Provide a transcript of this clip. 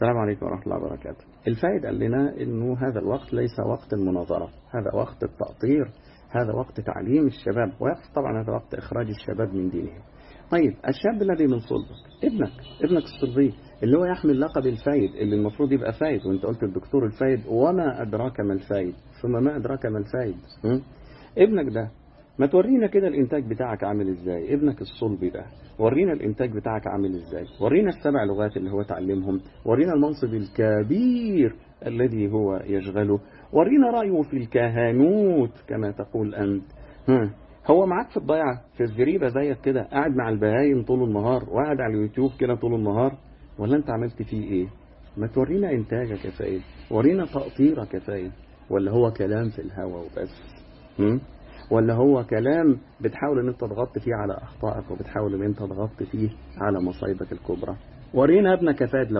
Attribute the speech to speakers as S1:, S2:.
S1: السلام عليكم ورحمة الله وبركاته الفائد قال لنا أنه هذا الوقت ليس وقت المناظرة هذا وقت التأطير هذا وقت تعليم الشباب وطبعا هذا وقت إخراج الشباب من دينهم طيب الشاب الذي من صلبك ابنك ابنك الصلبي اللي هو يحمل لقب الفايد اللي المفروض يبقى فايد وانت قلت الدكتور الفايد وما أدراك ما الفايد ثم ما أدراك ما الفايد م? ابنك ده ما تورينا كده الانتاج بتاعك عامل ازاي ابنك الصلبي ده ورينا الانتاج بتاعك عامل ازاي ورينا السبع لغات اللي هو تعلمهم ورينا المنصب الكبير الذي هو يشغله ورينا رأيه في الكهنوت كما تقول أنت ها. هو معاك في الضيعة في الزريبة زيك كده قاعد مع البهايم طول النهار وقاعد على اليوتيوب كده طول النهار ولا انت عملت فيه ايه ما تورينا انتاجك يا فايد ورينا تقطيرك يا فايد ولا هو كلام في الهوا وبس م? ولا هو كلام بتحاول ان انت تغطي فيه على اخطائك وبتحاول ان انت تغطي فيه على مصايبك الكبرى ورينا ابنك فاد